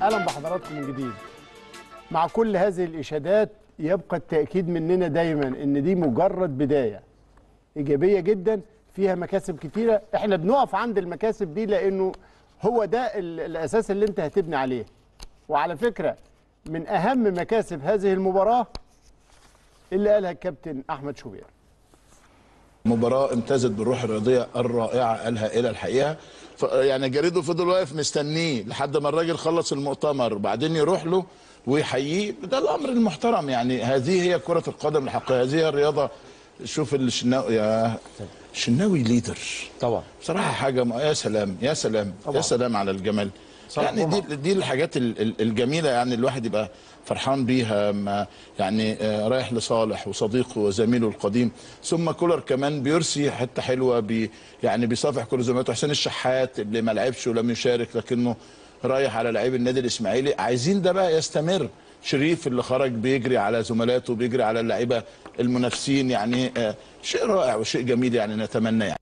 اهلا بحضراتكم من جديد مع كل هذه الاشادات يبقى التاكيد مننا دايما ان دي مجرد بدايه ايجابيه جدا فيها مكاسب كتيره احنا بنقف عند المكاسب دي لانه هو ده ال- الاساس اللي انت هتبني عليه وعلى فكره من اهم مكاسب هذه المباراه اللي قالها الكابتن احمد شوبير مباراة امتازت بالروح الرياضية الرائعة الهائلة الحقيقة ف- يعني جريدو فضل واقف مستنيه لحد ما الراجل خلص المؤتمر بعدين يروح له ويحييه ده الأمر المحترم يعني هذه هي كرة القدم الحقيقية هذه هي الرياضة شوف الشناوي يا شناوي ليدر طبعا بصراحة حاجة م- يا سلام يا سلام طبعا. يا سلام على الجمال صح يعني طبعا. دي دي الحاجات ال- ال- الجميلة يعني الواحد يبقى فرحان بيها ما يعني آه، رايح لصالح وصديقه وزميله القديم ثم كولر كمان بيرسي حتة حلوة بي يعني بيصافح كل زملاته حسين الشحات اللي ما لعبش ولم يشارك لكنه رايح على لعيب النادي الاسماعيلي عايزين ده بقى يستمر شريف اللي خرج بيجري على زملاته بيجري على اللعيبه المنافسين يعني آه، شيء رائع وشيء جميل يعني نتمنى يعني